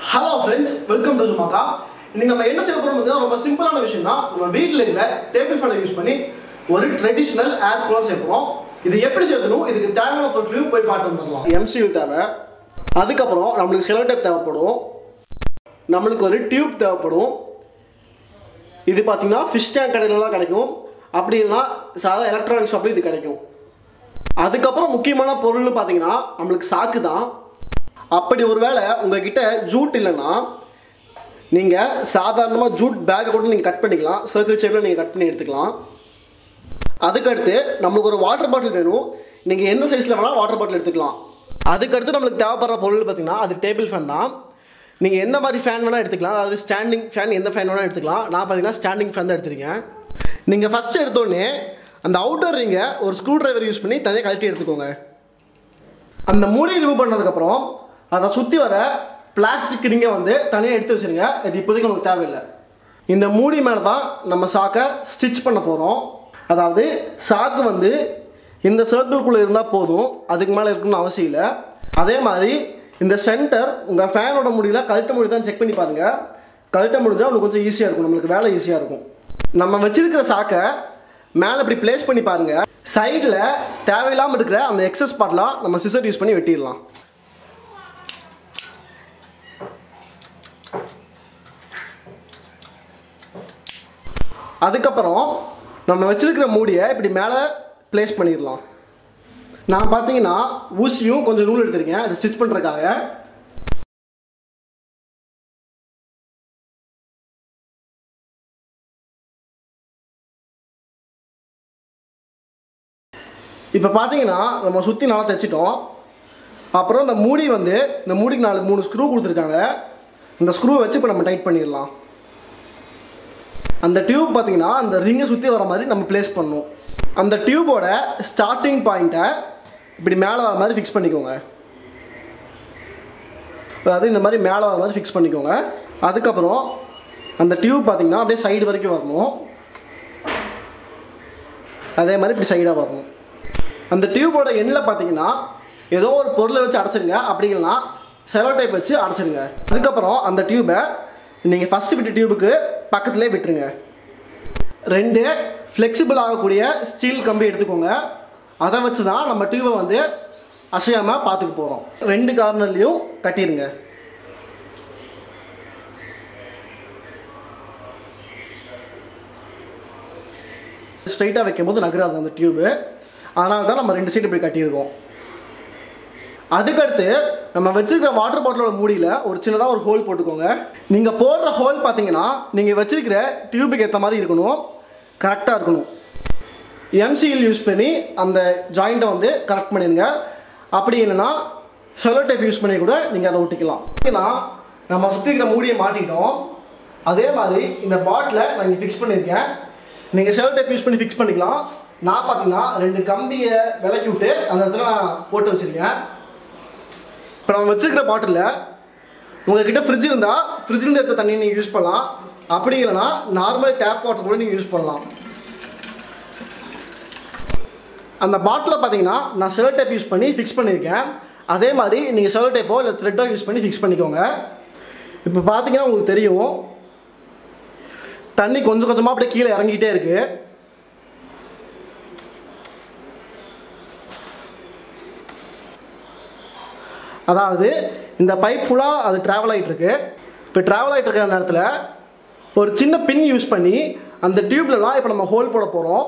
hello friends welcome to சுமாக்கா இன்னைக்கு நம்ம என்ன செய்ய போறோம் பார்த்தீங்கன்னா ரொம்ப சிம்பிளான விஷயம் தான் நம்ம வீட்டில் இருக்கிற டேபிள் ஃபேனை யூஸ் பண்ணி ஒரு ட்ரெடிஷ்னல் ஏர் கூலர் செய்ய போறோம் இது எப்படி சேர்க்கணும் இதுக்கு தேவையான பொருட்களையும் போய் பார்த்து வந்துடலாம் எம்சியூ தேவை அதுக்கப்புறம் நம்மளுக்கு செலோ டேப் தேவைப்படும் நம்மளுக்கு ஒரு டியூப் தேவைப்படும் இது பார்த்தீங்கன்னா ஃபிஷ் டேங்க் கடையிலலாம் கிடைக்கும் அப்படி இல்லைன்னா சாதா எலக்ட்ரானிக் ஷாப்லையும் இது கிடைக்கும் அதுக்கப்புறம் முக்கியமான பொருள்னு பார்த்தீங்கன்னா நம்மளுக்கு சாக்கு தான் அப்படி ஒருவேளை உங்ககிட்ட ஜூட் இல்லைன்னா நீங்கள் சாதாரணமாக ஜூட் பேக்கை கூட நீங்கள் கட் பண்ணிக்கலாம் சர்க்கிள் ஷேப்பில் நீங்கள் கட் பண்ணி எடுத்துக்கலாம் அதுக்கடுத்து நம்மளுக்கு ஒரு வாட்டர் பாட்டில் வேணும் நீங்கள் எந்த சைஸில் வேணால் வாட்டர் பாட்டில் எடுத்துக்கலாம் அதுக்கடுத்து நம்மளுக்கு தேவைப்படுற பொருள் பார்த்தீங்கன்னா அது டேபிள் ஃபேன் தான் நீங்கள் எந்த மாதிரி ஃபேன் வேணால் எடுத்துக்கலாம் அதாவது ஸ்டாண்டிங் ஃபேன் எந்த ஃபேன் வேணால் எடுத்துக்கலாம் நான் பார்த்தீங்கன்னா ஸ்டாண்டிங் ஃபேன் தான் எடுத்திருக்கேன் நீங்கள் ஃபஸ்ட்டு எடுத்தோடனே அந்த அவுட்டர் ரிங்கை ஒரு ஸ்க்ரூ டிரைவர் யூஸ் பண்ணி தனியாக கழட்டி எடுத்துக்கோங்க அந்த மூடியை ரிமூவ் பண்ணதுக்கப்புறம் அதை சுற்றி வர பிளாஸ்டிக் ரிங்கை வந்து தனியாக எடுத்து வச்சுருங்க இது இப்போதைக்கு நமக்கு தேவையில்லை இந்த மூடி மேலே தான் நம்ம சாக்கை ஸ்டிச் பண்ண போகிறோம் அதாவது சாக்கு வந்து இந்த சர்க்கிள்குள்ளே இருந்தால் போதும் அதுக்கு மேலே இருக்கணும்னு அவசியம் இல்லை அதே மாதிரி இந்த சென்டர் உங்கள் ஃபேனோட முடியல கழட்ட முடி தான் செக் பண்ணி பாருங்கள் கழட்ட முடிஞ்சால் உங்களுக்கு கொஞ்சம் ஈஸியாக இருக்கும் நம்மளுக்கு வேலை ஈஸியாக இருக்கும் நம்ம வச்சிருக்கிற சாக்கை மேலே இப்படி ப்ளேஸ் பண்ணி பாருங்கள் சைடில் தேவையில்லாமல் இருக்கிற அந்த எக்ஸஸ் பார்ட்லாம் நம்ம சிசர் யூஸ் பண்ணி வெட்டிடலாம் அதுக்கப்புறம் நம்ம வச்சிருக்கிற மூடியை இப்படி மேலே ப்ளேஸ் பண்ணிடலாம் நான் பார்த்தீங்கன்னா ஊசியும் கொஞ்சம் நூல் எடுத்திருக்கேன் அதை ஸ்டிச் பண்ணுறதுக்காக இப்போ பார்த்தீங்கன்னா நம்ம சுற்றி நல்லா தைச்சிட்டோம் அப்புறம் இந்த மூடி வந்து இந்த மூடிக்கு நாலு மூணு ஸ்க்ரூ கொடுத்துருக்காங்க இந்த ஸ்க்ரூ வச்சு இப்போ நம்ம டைட் பண்ணிடலாம் அந்த டியூப் பார்த்தீங்கன்னா அந்த ரிங்கை சுற்றி வர மாதிரி நம்ம ப்ளேஸ் பண்ணணும் அந்த டியூபோட ஸ்டார்டிங் பாயிண்ட்டை இப்படி மேலே வர மாதிரி ஃபிக்ஸ் பண்ணிக்கோங்க அதாவது இந்த மாதிரி மேலே வர மாதிரி ஃபிக்ஸ் பண்ணிக்கோங்க அதுக்கப்புறம் அந்த டியூப் பார்த்தீங்கன்னா அப்படியே சைடு வரைக்கும் வரணும் அதே மாதிரி இப்படி சைடாக வரணும் அந்த டியூபோட எண்ணில் பார்த்தீங்கன்னா ஏதோ ஒரு பொருளை வச்சு அடைச்சிருங்க அப்படிங்கன்னா செலோ டைப் வச்சு அடைச்சிருங்க அதுக்கப்புறம் அந்த டியூபை நீங்கள் ஃபஸ்ட்டு விட்ட டியூபுக்கு பக்கத்துலேயே விட்டுருங்க ரெண்டு ஃப்ளெக்சிபிள் ஆகக்கூடிய ஸ்டீல் கம்பி எடுத்துக்கோங்க அதை வச்சு தான் நம்ம டியூபை வந்து அசையாமல் பார்த்துக்க போகிறோம் ரெண்டு கார்னர்லேயும் கட்டிடுங்க ஸ்ட்ரைட்டாக வைக்கும்போது நகராது அந்த டியூபு அதனால தான் நம்ம ரெண்டு சைடு இப்படி கட்டியிருக்கோம் அதுக்கடுத்து நம்ம வச்சிருக்கிற வாட்டர் பாட்டிலோட மூடியில் ஒரு சின்னதாக ஒரு ஹோல் போட்டுக்கோங்க நீங்கள் போடுற ஹோல் பார்த்தீங்கன்னா நீங்கள் வச்சிருக்கிற டியூபுக்கு ஏற்ற மாதிரி இருக்கணும் கரெக்டாக இருக்கணும் எம்சிஎல் யூஸ் பண்ணி அந்த ஜாயிண்ட்டை வந்து கரெக்ட் பண்ணிடுங்க அப்படி இல்லைன்னா செலோ டைப் யூஸ் பண்ணி கூட நீங்கள் அதை ஒட்டிக்கலாம் ஏன்னா நம்ம சுற்றி இருக்கிற மூடியை மாட்டிக்கிட்டோம் அதே மாதிரி இந்த பாட்டிலை நான் இங்கே ஃபிக்ஸ் பண்ணியிருக்கேன் நீங்கள் செலோ டைப் யூஸ் பண்ணி ஃபிக்ஸ் பண்ணிக்கலாம் நான் பார்த்தீங்கன்னா ரெண்டு கம்பியை விலக்கி விட்டு அந்த இடத்துல நான் போட்டு வச்சுருக்கேன் இப்போ நம்ம வச்சுருக்கிற பாட்டிலில் உங்ககிட்ட ஃப்ரிட்ஜ் இருந்தால் ஃப்ரிட்ஜிலேருந்து எடுத்த தண்ணி நீங்கள் யூஸ் பண்ணலாம் அப்படி இல்லைன்னா நார்மல் டேப் வாட்டர் கூட நீங்கள் யூஸ் பண்ணலாம் அந்த பாட்டிலை பார்த்தீங்கன்னா நான் செலோ டேப் யூஸ் பண்ணி ஃபிக்ஸ் பண்ணியிருக்கேன் அதே மாதிரி நீங்கள் செலோ டேப்போ இல்லை த்ரெட்டோ யூஸ் பண்ணி ஃபிக்ஸ் பண்ணிக்கோங்க இப்போ பார்த்தீங்கன்னா உங்களுக்கு தெரியும் தண்ணி கொஞ்சம் கொஞ்சமாக அப்படியே கீழே இறங்கிட்டே இருக்குது அதாவது இந்த பைப் ஃபுல்லாக அது ட்ராவல் ஆகிட்டு இருக்கு இப்போ ட்ராவல் ஆகிட்டு இருக்கிற நேரத்தில் ஒரு சின்ன பின் யூஸ் பண்ணி அந்த டியூப்லலாம் இப்போ நம்ம ஹோல் போட போகிறோம்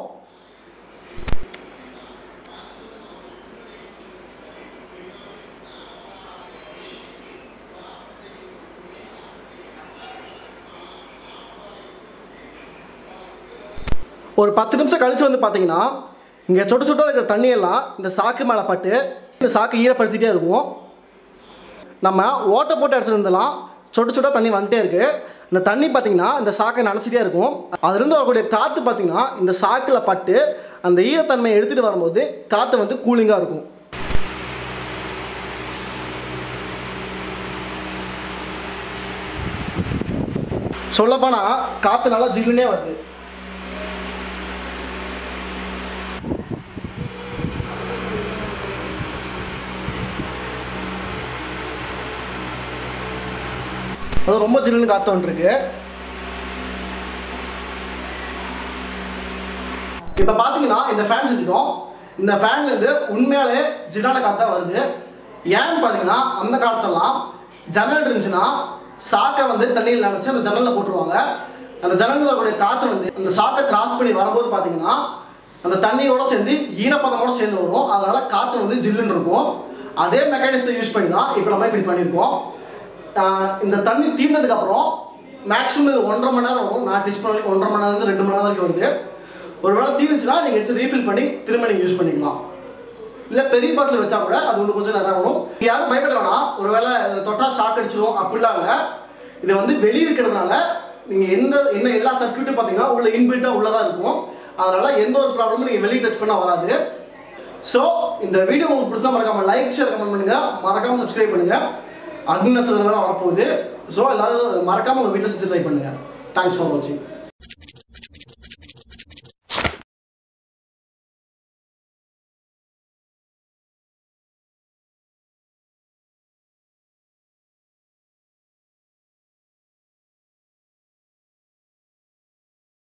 ஒரு பத்து நிமிஷம் கழிச்சு வந்து பார்த்தீங்கன்னா இங்கே சொட்டு சொட்டாக இருக்கிற தண்ணியெல்லாம் இந்த சாக்கு மேலே பட்டு இந்த சாக்கு ஈரப்படுத்திட்டே இருக்கும் நம்ம ஓட்டை போட்ட இடத்துல இருந்தெல்லாம் சொட்டு சொட்டாக தண்ணி வந்துட்டே இருக்கு இந்த தண்ணி பார்த்தீங்கன்னா இந்த சாக்கை நினச்சிட்டே இருக்கும் அதுலேருந்து வரக்கூடிய காற்று பார்த்தீங்கன்னா இந்த சாக்கில் பட்டு அந்த ஈரத்தன்மையை எடுத்துகிட்டு வரும்போது காற்று வந்து கூலிங்காக இருக்கும் சொல்லப்போனால் காற்று நல்லா ஜில்லுனே வருது அது ரொம்ப ஜில்லுன்னு காற்று வந்துருக்கு இப்போ பார்த்தீங்கன்னா இந்த ஃபேன் செஞ்சுட்டோம் இந்த ஃபேன்லேருந்து உண்மையாலே ஜில்லான காற்று தான் வருது ஏன்னு பார்த்தீங்கன்னா அந்த காலத்தெல்லாம் ஜன்னல் இருந்துச்சுன்னா சாக்கை வந்து தண்ணியில் நினச்சி அந்த ஜன்னலில் போட்டுருவாங்க அந்த ஜன்னலில் வரக்கூடிய காற்று வந்து அந்த சாக்கை கிராஸ் பண்ணி வரும்போது பார்த்தீங்கன்னா அந்த தண்ணியோட சேர்ந்து ஈரப்பதமோட சேர்ந்து வரும் அதனால காற்று வந்து ஜில்லுன்னு இருக்கும் அதே மெக்கானிசத்தை யூஸ் பண்ணி தான் இப்போ நம்ம இப்படி பண்ணியிருக்கோம் ஆஹ் இந்த தண்ணி தீர்ந்ததுக்கு அப்புறம் மேக்ஸிமம் இது ஒன்றரை மணி நேரம் வரும் நான் டெஸ்ட் பண்ண வரைக்கும் ஒன்றரை மணி நேரம் ரெண்டு மணி நேரம் வரைக்கும் வருது ஒருவேளை தீர்ந்துச்சுன்னா நீங்கள் எடுத்து ரீஃபில் பண்ணி திரும்ப நீங்கள் யூஸ் பண்ணிக்கலாம் இல்லை பெரிய பாட்டில் வச்சா கூட அது ஒன்று கொஞ்சம் நேரம் வரும் யாரும் பயப்பட வேணாம் ஒருவேளை இது தொட்டா ஷாக் அடிச்சிடும் அப்படிலாம் இல்லை இது வந்து வெளியே இருக்கிறதுனால நீங்கள் எந்த என்ன எல்லா சர்க்யூட்டும் பார்த்தீங்கன்னா உள்ள இன்பில்ட்டாக உள்ளதாக இருக்கும் அதனால் எந்த ஒரு ப்ராப்ளமும் நீங்கள் வெளியே டச் பண்ணால் வராது ஸோ இந்த வீடியோ உங்களுக்கு பிடிச்சா மறக்காம லைக் ஷேர் கமெண்ட் பண்ணுங்க மறக்காம சப்ஸ்கிரைப் பண்ணுங்க அக்னஸ் வரப்போகுது ஸோ எல்லாரும் மறக்காம உங்கள் வீட்டில் செஞ்சு ட்ரை பண்ணுங்க தேங்க்ஸ் ஃபார் வாட்சிங்